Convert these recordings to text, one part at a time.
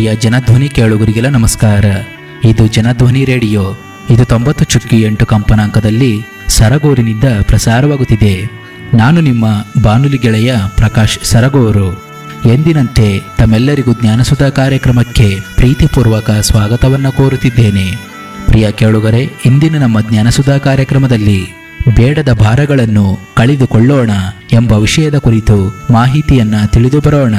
ಪ್ರಿಯ ಜನಧ್ವನಿ ಕೇಳುಗರಿಗೆಲ್ಲ ನಮಸ್ಕಾರ ಇದು ಜನಧ್ವನಿ ರೇಡಿಯೋ ಇದು ತೊಂಬತ್ತು ಚುಕ್ಕಿ ಎಂಟು ಕಂಪನಾಂಕದಲ್ಲಿ ಸರಗೂರಿನಿಂದ ಪ್ರಸಾರವಾಗುತ್ತಿದೆ ನಾನು ನಿಮ್ಮ ಬಾನುಲಿ ಗೆಳೆಯ ಪ್ರಕಾಶ್ ಸರಗೂರು ಎಂದಿನಂತೆ ತಮ್ಮೆಲ್ಲರಿಗೂ ಜ್ಞಾನಸುಧಾ ಕಾರ್ಯಕ್ರಮಕ್ಕೆ ಪ್ರೀತಿಪೂರ್ವಕ ಸ್ವಾಗತವನ್ನು ಕೋರುತ್ತಿದ್ದೇನೆ ಪ್ರಿಯ ಕೇಳುಗರೆ ಇಂದಿನ ನಮ್ಮ ಜ್ಞಾನಸುಧಾ ಕಾರ್ಯಕ್ರಮದಲ್ಲಿ ಬೇಡದ ಭಾರಗಳನ್ನು ಕಳೆದುಕೊಳ್ಳೋಣ ಎಂಬ ವಿಷಯದ ಕುರಿತು ಮಾಹಿತಿಯನ್ನ ತಿಳಿದು ಬರೋಣ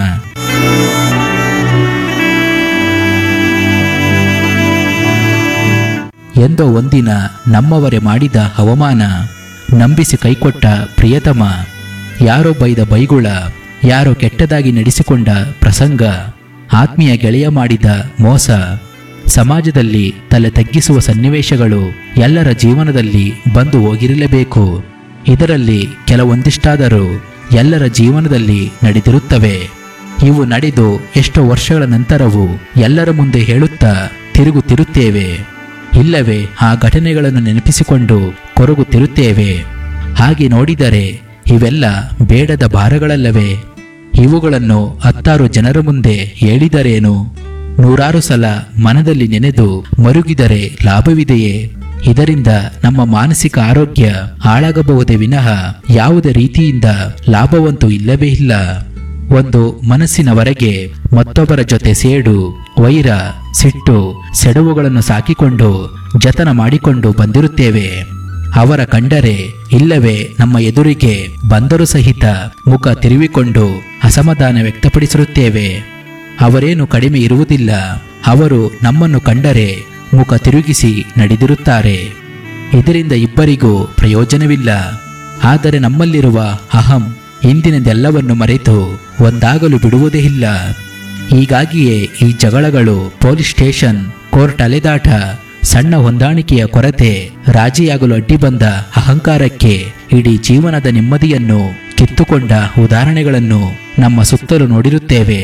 ಎಂದೋ ಒಂದಿನ ನಮ್ಮವರೇ ಮಾಡಿದ ಅವಮಾನ ನಂಬಿಸಿ ಕೈಕೊಟ್ಟ ಪ್ರಿಯತಮ ಯಾರೋ ಬೈದ ಬೈಗುಳ ಯಾರೋ ಕೆಟ್ಟದಾಗಿ ನಡೆಸಿಕೊಂಡ ಪ್ರಸಂಗ ಆತ್ಮೀಯ ಗೆಳೆಯ ಮಾಡಿದ ಮೋಸ ಸಮಾಜದಲ್ಲಿ ತಲೆ ತಗ್ಗಿಸುವ ಸನ್ನಿವೇಶಗಳು ಎಲ್ಲರ ಜೀವನದಲ್ಲಿ ಬಂದು ಹೋಗಿರಲೇಬೇಕು ಇದರಲ್ಲಿ ಕೆಲವೊಂದಿಷ್ಟಾದರೂ ಎಲ್ಲರ ಜೀವನದಲ್ಲಿ ನಡೆದಿರುತ್ತವೆ ಇವು ನಡೆದು ಎಷ್ಟೋ ವರ್ಷಗಳ ನಂತರವೂ ಎಲ್ಲರ ಮುಂದೆ ಹೇಳುತ್ತಾ ತಿರುಗುತ್ತಿರುತ್ತೇವೆ ಇಲ್ಲವೇ ಆ ಘಟನೆಗಳನ್ನು ನೆನಪಿಸಿಕೊಂಡು ಕೊರಗುತ್ತಿರುತ್ತೇವೆ ಹಾಗೆ ನೋಡಿದರೆ ಇವೆಲ್ಲ ಬೇಡದ ಭಾರಗಳಲ್ಲವೇ ಇವುಗಳನ್ನು ಹತ್ತಾರು ಜನರ ಮುಂದೆ ಹೇಳಿದರೇನು ನೂರಾರು ಸಲ ಮನದಲ್ಲಿ ನೆನೆದು ಮರುಗಿದರೆ ಲಾಭವಿದೆಯೇ ಇದರಿಂದ ನಮ್ಮ ಮಾನಸಿಕ ಆರೋಗ್ಯ ಹಾಳಾಗಬಹುದೇ ವಿನಃ ಯಾವುದೇ ರೀತಿಯಿಂದ ಲಾಭವಂತೂ ಇಲ್ಲವೇ ಇಲ್ಲ ಒಂದು ಮನಸ್ಸಿನವರೆಗೆ ಮತ್ತೊಬ್ಬರ ಜೊತೆ ಸೇಡು ವೈರ ಸಿಟ್ಟು ಸೆಡವುಗಳನ್ನು ಸಾಕಿಕೊಂಡು ಜತನ ಮಾಡಿಕೊಂಡು ಬಂದಿರುತ್ತೇವೆ ಅವರ ಕಂಡರೆ ಇಲ್ಲವೇ ನಮ್ಮ ಎದುರಿಗೆ ಬಂದರೂ ಸಹಿತ ಮುಖ ತಿರುವಿಕೊಂಡು ಅಸಮಾಧಾನ ವ್ಯಕ್ತಪಡಿಸಿರುತ್ತೇವೆ ಅವರೇನು ಕಡಿಮೆ ಇರುವುದಿಲ್ಲ ಅವರು ನಮ್ಮನ್ನು ಕಂಡರೆ ಮುಖ ತಿರುಗಿಸಿ ನಡೆದಿರುತ್ತಾರೆ ಇದರಿಂದ ಇಬ್ಬರಿಗೂ ಪ್ರಯೋಜನವಿಲ್ಲ ಆದರೆ ನಮ್ಮಲ್ಲಿರುವ ಅಹಂ ಇಂದಿನದೆಲ್ಲವನ್ನು ಮರೆತು ಒಂದಾಗಲು ಬಿಡುವುದೇ ಇಲ್ಲ ಹೀಗಾಗಿಯೇ ಈ ಜಗಳಗಳು ಪೊಲೀಸ್ ಸ್ಟೇಷನ್ ಕೋರ್ಟ್ ಅಲೆದಾಟ ಸಣ್ಣ ಹೊಂದಾಣಿಕೆಯ ಕೊರತೆ ರಾಜಿಯಾಗಲು ಅಡ್ಡಿ ಬಂದ ಅಹಂಕಾರಕ್ಕೆ ಇಡೀ ಜೀವನದ ನೆಮ್ಮದಿಯನ್ನು ಕಿತ್ತುಕೊಂಡ ಉದಾಹರಣೆಗಳನ್ನು ನಮ್ಮ ಸುತ್ತಲೂ ನೋಡಿರುತ್ತೇವೆ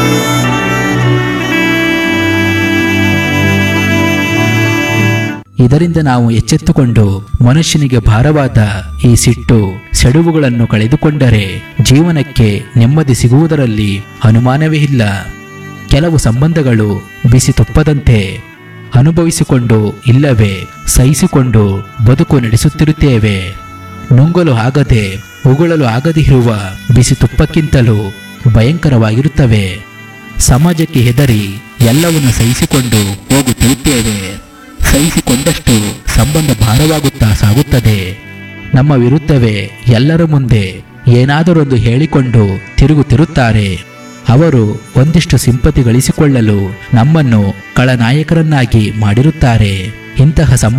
ಇದರಿಂದ ನಾವು ಎಚ್ಚೆತ್ತುಕೊಂಡು ಮನುಷ್ಯನಿಗೆ ಭಾರವಾದ ಈ ಸಿಟ್ಟು ಸೆಡುವುಗಳನ್ನು ಕಳೆದುಕೊಂಡರೆ ಜೀವನಕ್ಕೆ ನೆಮ್ಮದಿ ಸಿಗುವುದರಲ್ಲಿ ಅನುಮಾನವೇ ಇಲ್ಲ ಕೆಲವು ಸಂಬಂಧಗಳು ಬಿಸಿ ತುಪ್ಪದಂತೆ ಅನುಭವಿಸಿಕೊಂಡು ಇಲ್ಲವೇ ಸಹಿಸಿಕೊಂಡು ಬದುಕು ನಡೆಸುತ್ತಿರುತ್ತೇವೆ ನುಂಗಲು ಆಗದೆ ಉಗುಳಲು ಆಗದೇ ಇರುವ ಬಿಸಿ ತುಪ್ಪಕ್ಕಿಂತಲೂ ಭಯಂಕರವಾಗಿರುತ್ತವೆ ಸಮಾಜಕ್ಕೆ ಹೆದರಿ ಎಲ್ಲವನ್ನು ಸಹಿಸಿಕೊಂಡು ಹೋಗುತ್ತಿರುತ್ತೇವೆ ಸಹಿಸಿಕೊಂಡಷ್ಟು ಸಂಬಂಧ ಭಾರವಾಗುತ್ತಾ ಸಾಗುತ್ತದೆ ನಮ್ಮ ವಿರುದ್ಧವೇ ಎಲ್ಲರ ಮುಂದೆ ಏನಾದರೊಂದು ಹೇಳಿಕೊಂಡು ತಿರುಗುತ್ತಿರುತ್ತಾರೆ ಅವರು ಒಂದಿಷ್ಟು ಸಿಂಪತಿ ಗಳಿಸಿಕೊಳ್ಳಲು ನಮ್ಮನ್ನು ಕಳನಾಯಕರನ್ನಾಗಿ ಮಾಡಿರುತ್ತಾರೆ ಇಂತಹ ಸಂಬಂಧ